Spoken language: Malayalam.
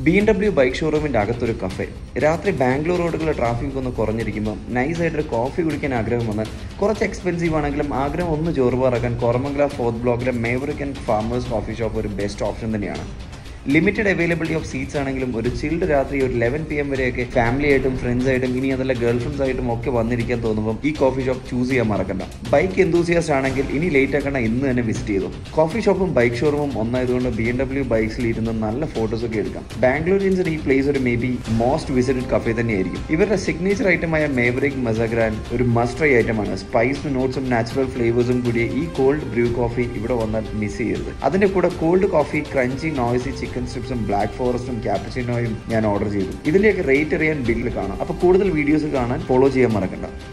ബി എം ഡബ്ല്യു ബൈക്ക് ഷോറൂമിന്റെ അകത്തൊരു കഫേ രാത്രി ബാംഗ്ലൂർ റോഡുകളിലെ ട്രാഫിക് ഒന്ന് കുറഞ്ഞിരിക്കുമ്പോൾ നൈസായിട്ടൊരു കോഫി കുടിക്കാൻ ആഗ്രഹം വന്നാൽ കുറച്ച് എക്സ്പെൻസീവ് ആണെങ്കിലും ആഗ്രഹം ഒന്ന് ചോറുപാറാക്കാൻ കോറമംഗല ഫോർത്ത് ബ്ലോക്കിലെ Maverick and farmers coffee shop ഒരു ബെസ്റ്റ് ഓപ്ഷൻ തന്നെയാണ് ലിമിറ്റഡ് അവൈലബിലിറ്റി ഓഫ് സീറ്റ്സ് ആണെങ്കിലും ഒരു ചിൽഡ് രാത്രി ഒരു ലെവൻ പി എം വരെയൊക്കെ ഫാമിലി ആയിട്ടും ഫ്രണ്ട്സ് ആയിട്ടും ഇനി അതല്ല ഗേൾ ഫ്രണ്ട്സ് ആയിട്ടും ഒക്കെ വന്നിരിക്കാൻ തോന്നുമ്പോൾ ഈ കോഫി ഷോപ്പ് ചൂസ് ചെയ്യാൻ മറക്കണ്ട ബൈക്ക് എന്തൂസിയാസ്റ്റ് ആണെങ്കിൽ ഇനി ലേറ്റ് ആക്കണ്ട ഇന്ന് തന്നെ വിസിറ്റ് ചെയ്തു കോഫി ഷോപ്പും ബൈക്ക് ഷോറൂമും ഒന്നായതുകൊണ്ട് ബി എം ഡബ്ല്യു ബൈക്സിൽ ഇരുന്ന് നല്ല ഫോട്ടോസ് ഒക്കെ എടുക്കാം ബാംഗ്ലൂരിയൻസിന് ഈ പ്ലേസ് ഒരു maybe most visited cafe തന്നെയായിരിക്കും ഇവരുടെ സിഗ്നേച്ചർ ഐറ്റമായ മേവറിക് മസഗ്രാൻ ഒരു മസ്റ്റ് ട്രൈ ഐറ്റമാണ് സ്പൈസ് നോട്ട്സും നാച്ചുറൽ ഫ്ലേവേഴ്സും കൂടിയ ഈ കോൾഡ് ബ്രൂ കോഫി ഇവിടെ വന്നാൽ മിസ് ചെയ്യരുത് അതിന്റെ കൂടെ cold coffee crunchy noisy chicken സ്ട്രിപ്സും ബ്ലാക്ക് ഫോറസ്റ്റും ക്യാപ്പച്ചിനോയും ഞാൻ ഓർഡർ ചെയ്തു ഇതിന്റെയൊക്കെ റേറ്റ് അറിയാൻ ബില്ലിൽ കാണാം അപ്പോൾ കൂടുതൽ വീഡിയോസ് കാണാൻ ഫോളോ ചെയ്യാൻ മറക്കണ്ട